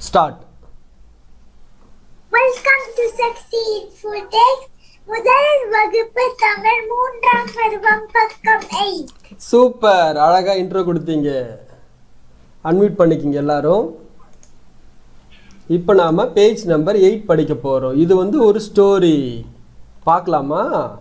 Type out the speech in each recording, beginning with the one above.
Start welcome to succeed Futech முதல் வகுப்பு தமிழ் மூன்றாம் பருவம் பக்கம் எயிட் சூப்பர் அழகா இன்ட்ரோ கொடுத்தீங்க அன்மியூட் பண்ணிக்கிங்க எல்லாரும் இப்போ நாம பேஜ் நம்பர் எயிட் படிக்க போறோம் இது வந்து ஒரு ஸ்டோரி பார்க்கலாமா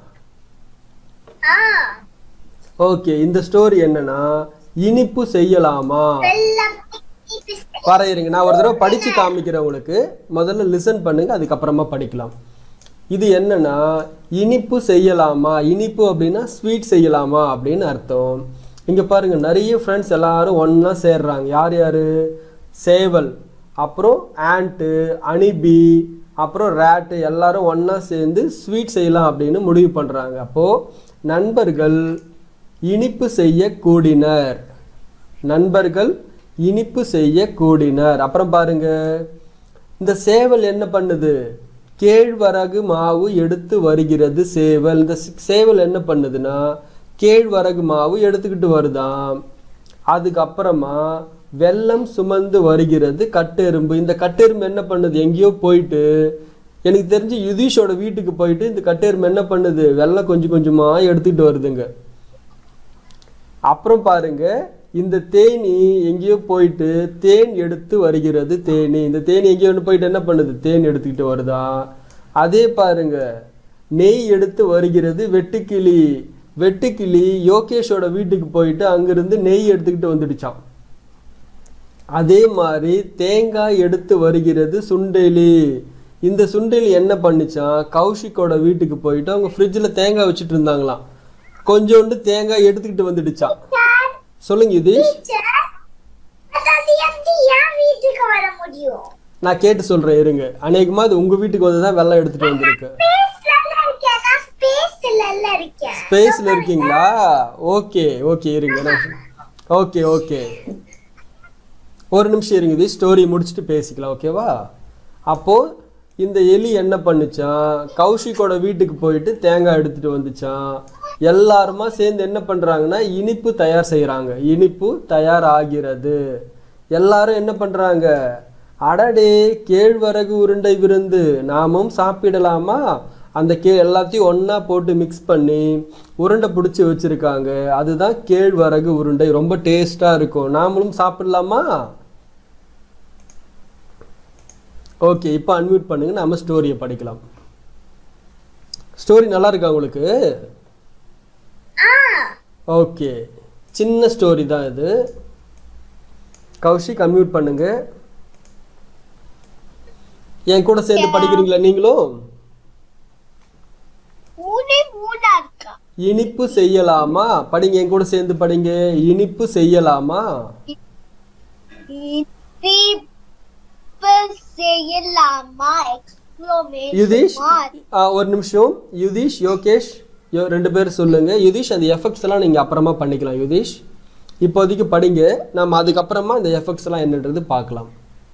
ஆ ஓகே இந்த ஸ்டோரி என்னன்னா இனிப்பு செய்யலாமா வெள்ளம் வர இருங்க நான் ஒரு தடவை படிச்சு காமிக்கிறேன் உங்களுக்கு முதல்ல லிசன் பண்ணுங்க அதுக்கப்புறமா படிக்கலாம் இது என்னன்னா இனிப்பு செய்யலாமா இனிப்பு அப்படின்னா ஸ்வீட் செய்யலாமா அப்படின்னு அர்த்தம் இங்க பாருங்க நிறைய ஃப்ரெண்ட்ஸ் எல்லாரும் ஒண்ணா சேர்றாங்க யார் யாரு சேவல் அப்புறம் ஆண்ட்டு அனிபி அப்புறம் ரேட்டு எல்லாரும் ஒண்ணா சேர்ந்து ஸ்வீட் செய்யலாம் அப்படின்னு முடிவு பண்றாங்க அப்போ நண்பர்கள் இனிப்பு செய்ய கூடினர் நண்பர்கள் இனிப்பு செய்ய கூடினர் அப்புறம் பாருங்க இந்த சேவல் என்ன பண்ணுது கேழ்வரகு மாவு எடுத்து வருகிறது சேவல் இந்த சி- சேவல் என்ன பண்ணுதுன்னா கேழ்வரகு மாவு எடுத்துக்கிட்டு வருதாம் அதுக்கப்புறமா வெல்லம் சுமந்து வருகிறது கட்டெரும்பு இந்த கட்டெரும்பு என்ன பண்ணுது எங்கேயோ போயிட்டு எனக்கு தெரிஞ்சு யுதீஷோட வீட்டுக்கு போயிட்டு இந்த கட்டெரும்பு என்ன பண்ணுது வெல்லம் கொஞ்சம் கொஞ்சமா எடுத்துக்கிட்டு வருதுங்க அப்புறம் பாருங்க இந்த தேனி எங்கேயோ போயிட்டு தேன் எடுத்து வருகிறது தேனி இந்த தேனி எங்கேயோ ஒன்று போயிட்டு என்ன பண்ணுது தேன் எடுத்துக்கிட்டு வருதா அதே பாருங்க நெய் எடுத்து வருகிறது வெட்டுக்கிளி வெட்டுக்கிளி யோகேஷோட வீட்டுக்கு போயிட்டு அங்கிருந்து நெய் எடுத்துக்கிட்டு வந்துடுச்சான் அதே மாதிரி தேங்காய் எடுத்து வருகிறது சுண்டெலி இந்த சுண்டெலி என்ன பண்ணுச்சான் கௌஷிக்கோட வீட்டுக்கு போயிட்டு அவங்க ஃப்ரிட்ஜில் தேங்காய் வச்சுட்டு இருந்தாங்களாம் கொஞ்சோண்டு தேங்காய் எடுத்துக்கிட்டு வந்துடுச்சான் சொல்லுங்க யுதீஷ் டீச்சர் அதாவது எப்படி என் வீட்டுக்கு வர முடியும் நான் கேட்டு சொல்றேன் இருங்க அநேகமா அது உங்க வீட்டுக்கு வந்து தான் வெள்ளம் எடுத்துட்டு வந்திருக்கு ஸ்பேஸ்ல இருக்கேன் நான் ஸ்பேஸ்ல இருக்கேன் ஸ்பேஸ்ல இருக்கீங்களா ஓகே ஓகே இருங்க நான் ஓகே ஓகே ஒரு நிமிஷம் இருங்க இது ஸ்டோரி முடிச்சுட்டு பேசிக்கலாம் ஓகேவா அப்போ இந்த எலி என்ன பண்ணுச்சான் கௌஷிக்கோட வீட்டுக்கு போயிட்டு தேங்காய் எடுத்துட்டு வந்துச்சான் எல்லாருமா சேர்ந்து என்ன பண்றாங்கன்னா இனிப்பு தயார் செய்றாங்க இனிப்பு தயார் ஆகிறது எல்லாரும் என்ன பண்றாங்க அடடே கேழ்வரகு உருண்டை விருந்து நாமும் சாப்பிடலாமா அந்த கே எல்லாத்தையும் ஒண்ணா போட்டு மிக்ஸ் பண்ணி உருண்டை பிடிச்சி வச்சிருக்காங்க அதுதான் கேழ்வரகு உருண்டை ரொம்ப டேஸ்டா இருக்கும் நாமளும் சாப்பிடலாமா ஓகே இப்போ அன்மியூட் பண்ணுங்க நாம ஸ்டோரியை படிக்கலாம் ஸ்டோரி நல்லா இருக்கா உங்களுக்கு ஆ ஓகே சின்ன ஸ்டோரி தான் இது கௌஷிக் அன்மியூட் பண்ணுங்க என் கூட சேர்ந்து படிக்கிறீங்களா நீங்களும் மூணு மூணா இருக்கா இனிப்பு செய்யலாமா படிங்க என் கூட சேர்ந்து படிங்க இனிப்பு செய்யலாமா இப்ப செய்யலாமா எக்ஸ்ப்ளோமேஷன் யுதீஷ் ஆ, ஒரு நிமிஷம் யுதீஷ் யோகேஷ் யோ- ரெண்டு பேரும் சொல்லுங்க யுதீஷ் அந்த எஃபெக்ட்ஸ் எல்லாம் நீங்க அப்புறமா பண்ணிக்கலாம் யுதீஷ் இப்போதைக்கு படிங்க நம்ம அதுக்கப்புறமா இந்த எஃபெக்ட்ஸ் எல்லாம் என்னன்றது பார்க்கலாம்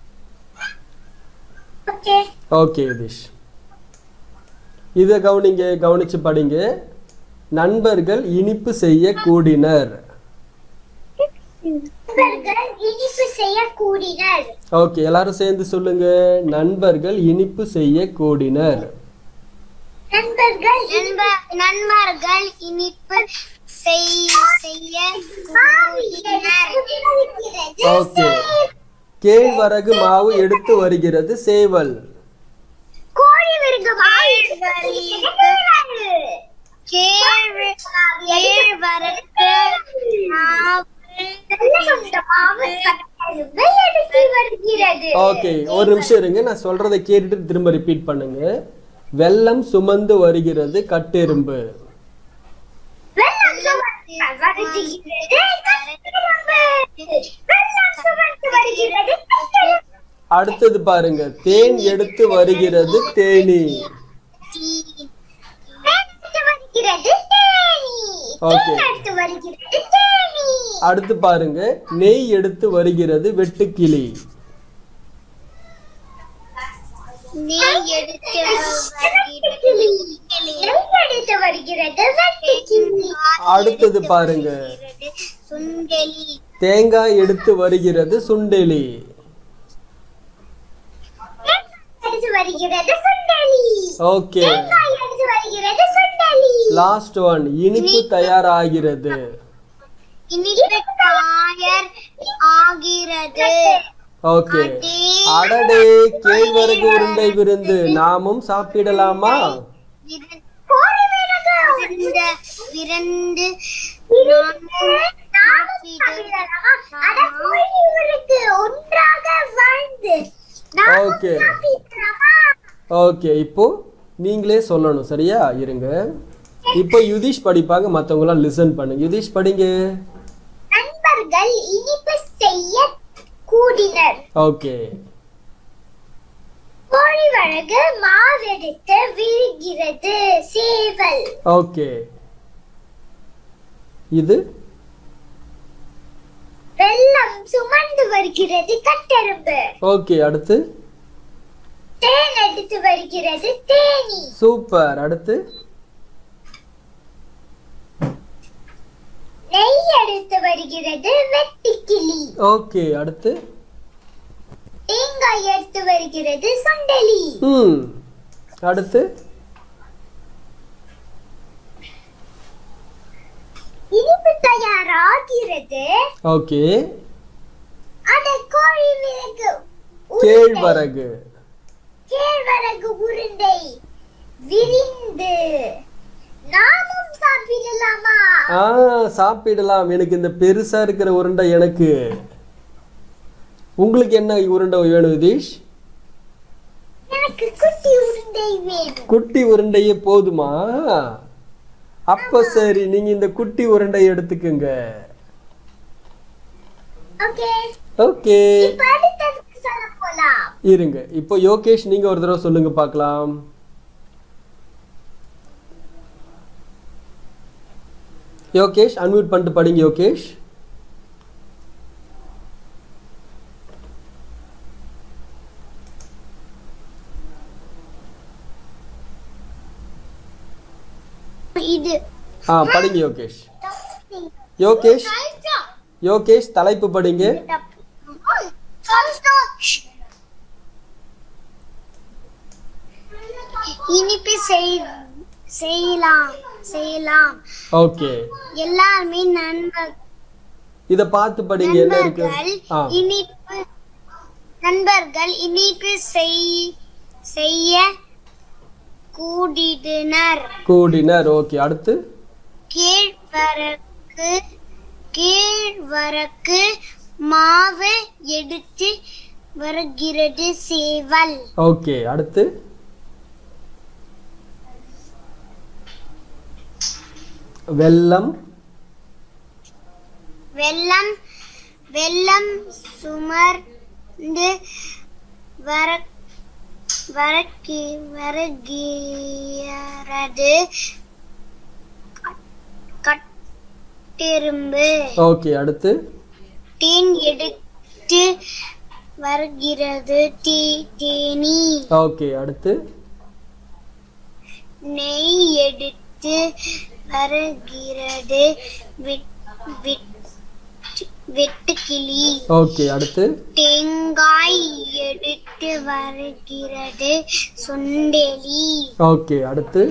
ஓகே ஓகே யுதீஷ் இதை கவனிங்க கவனிச்சு படிங்க நண்பர்கள் இனிப்பு செய்ய கூடினர் நண்பர்கள் இனிப்பு செய்ய கூடினர் ஓகே எல்லாரும் சேர்ந்து சொல்லுங்க நண்பர்கள் இனிப்பு செய்ய கூடினர் நண்பர்கள் நண்பர்கள் இனிப்பு செய்ய ஓகே கேழ்வரகு மாவு எடுத்து வருகிறது சேவல் கோழி விருது வருகிறது ஓகே ஒரு நிமிஷம் இருங்க நான் சொல்றதை கேட்டுட்டு திரும்ப ரிப்பீட் பண்ணுங்க வெள்ளம் சுமந்து வருகிறது கட்டெரும்பு வெள்ளம் சுமந்து வருகிறது வெள்ளம் சுமந்து வருகிறது அடுத்தது பாருங்க தேன் எடுத்து வருகிறது தேனி எடுத்து வருகிறது தேனி Okay. எடுத்து வருகிறது தேனி அடுத்து பாருங்க நெய் எடுத்து வருகிறது வெட்டுக்கிளி நெய் எடுத்து எடுத்து வருகிறது வெட்டுக்கிளி அடுத்தது பாருங்க சுண்டலி தேங்காய் எடுத்து வருகிறது சுண்டெலி எடுத்து வருகிறது சுண்டலி ஓகே தேங்காய் எடுத்து வருகிறது சுண்டலி லாஸ்ட் ஒன் இனிப்பு தயாராகிறது இனிப்பு தயார் ஆகிறது ஓகே அடடே கேழ்வரகு உருண்டை விருந்து நாமும் சாப்பிடலாமா விரு- கோரிவிறகு விருந்த விருந்து நாமும் சாப்பிடலாமா? அட கோழி இவருக்கு ஒன்றாக வாழ்ந்து நாமும் ஓகே சாப்பிடலாமா? ஓகே இப்போ நீங்களே சொல்லணும் சரியா இருங்க இப்போ யுதிஷ் படிப்பாங்க மற்றவங்களாம் லிசன் பண்ணுங்க யுதிஷ் படிங்க நண்பர்கள் இனிப்பு செய்ய கூடினர் ஓகே கோழிவழகு மாவெடுத்து விழுகிறது சேவல் ஓகே இது வெள்ளம் சுமந்து வருகிறது கட்டெரும்பு ஓகே அடுத்து தேன் எடுத்து வருகிறது தேனி சூப்பர் அடுத்து நெய் எடுத்து வருகிறது வெட்டுக்கிளி ஓகே அடுத்து தேங்காய் எடுத்து வருகிறது சுண்டலி ம் அடுத்து இனிப்பு தயாராகிறது ஓகே அட கோழி விறகு கேழ்வரகு கேழ்வரகு உருண்டை விரிந்து நாமும் சாப்பிடலாமா ஆ சாப்பிடலாம் எனக்கு இந்த பெருசா இருக்கிற உருண்டை எனக்கு உங்களுக்கு என்ன உருண்டை வேணும் யுதீஷ் எனக்கு குட்டி உருண்டை வேணும் குட்டி உருண்டையே போதுமா அப்ப சரி நீங்க இந்த குட்டி உருண்டை எடுத்துக்கோங்க ஓகே ஓகே இப்ப அடுத்ததுக்கு சொல்ல போலாம் இருங்க இப்போ யோகேஷ் நீங்க ஒரு தடவை சொல்லுங்க பார்க்கலாம் யோகேஷ் அன்மியூட் பண்ணிட்டு படிங்க யோகேஷ் இது ஆ படிங்க யோகேஷ் யோகேஷ் யோகேஷ் தலைப்பு படிங்க இனிப்பு செய் செய்யலாம் செய்யலாம் ஓகே எல்லாருமே நண்பர் இத பார்த்து படிங்க என்ன இருக்கு நண்பர்கள் ஆ இனிப்பு நண்பர்கள் இனிப்பு செய் செய்ய கூடினர் கூடினர் ஓகே அடுத்து கீழ்வரக்கு கீழ்வரக்கு மாவு எடுத்து வருகிறது சேவல் ஓகே அடுத்து வெல்லம் வெள்ளம் வெள்ளம் சுமர்ந்து வர வரக்கி வருகிறது கட்டெரும்பு ஓகே அடுத்து தேன் எடுத்து வருகிறது தீ தேனி ஓகே அடுத்து நெய் எடுத்து வருகிறது வெட்- வெட்- வெட்டுக்கிளி ஓகே அடுத்து தேங்காய் எடுத்து வருகிறது சுண்டெலி ஓகே அடுத்து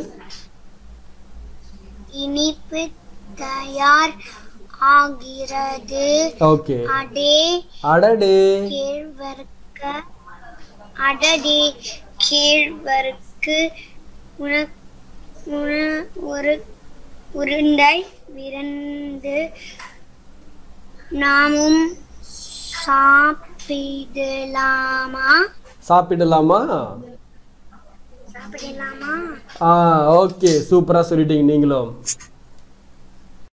இனிப்பு தயார் ஆகிறது ஓகே அடே அடடே கேழ்வரக்க அடடே கேழ்வரக்கு உன உன ஒரு உருண்டை விரந்து நாமும் சாப்பிடலாமா சாப்பிடலாமா சாப்பிடலாமா ஆ ஓகே சூப்பரா சொல்லிட்டீங்க நீங்களும்